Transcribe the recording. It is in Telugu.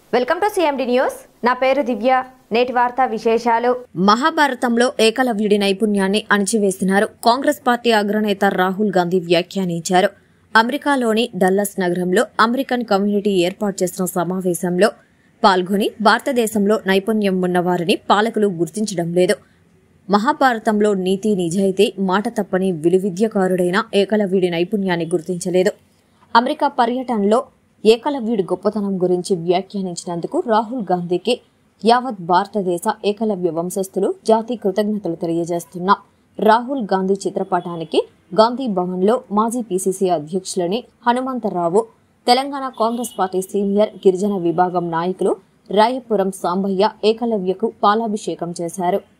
వెల్కమ్ టు సిఎండి న్యూస్ నా పేరు దివ్య నేటి వార్తా విశేషాలు మహాభారతంలో ఏకలవ్యుడి నైపుణ్యాన్ని అణిచివేస్తున్నారు కాంగ్రెస్ పార్టీ అగ్రనేత రాహుల్ గాంధీ వ్యాఖ్యానించారు అమెరికాలోని డల్లస్ నగరంలో అమెరికన్ కమ్యూనిటీ ఏర్పాటు చేసిన సమావేశంలో పాల్గొని భారతదేశంలో నైపుణ్యం ఉన్నవారిని పాలకులు గుర్తించడం లేదు మహాభారతంలో నీతి నిజాయితీ మాట తప్పని విలువిద్యకారుడైన ఏకలవ్యుడి నైపుణ్యాన్ని గుర్తించలేదు అమెరికా పర్యటనలో ఏకలవ్యుడి గొప్పతనం గురించి వ్యాఖ్యానించినందుకు రాహుల్ గాంధీకి యావత్ భారతదేశ ఏకలవ్య వంశస్థులు జాతి కృతజ్ఞతలు తెలియజేస్తున్నాం రాహుల్ గాంధీ చిత్రపటానికి గాంధీ భవన్లో మాజీ పీసీసీ అధ్యక్షులని హనుమంతరావు తెలంగాణ కాంగ్రెస్ పార్టీ సీనియర్ గిరిజన విభాగం నాయకులు రాయపురం సాంబయ్య ఏకలవ్యకు పాలాభిషేకం చేశారు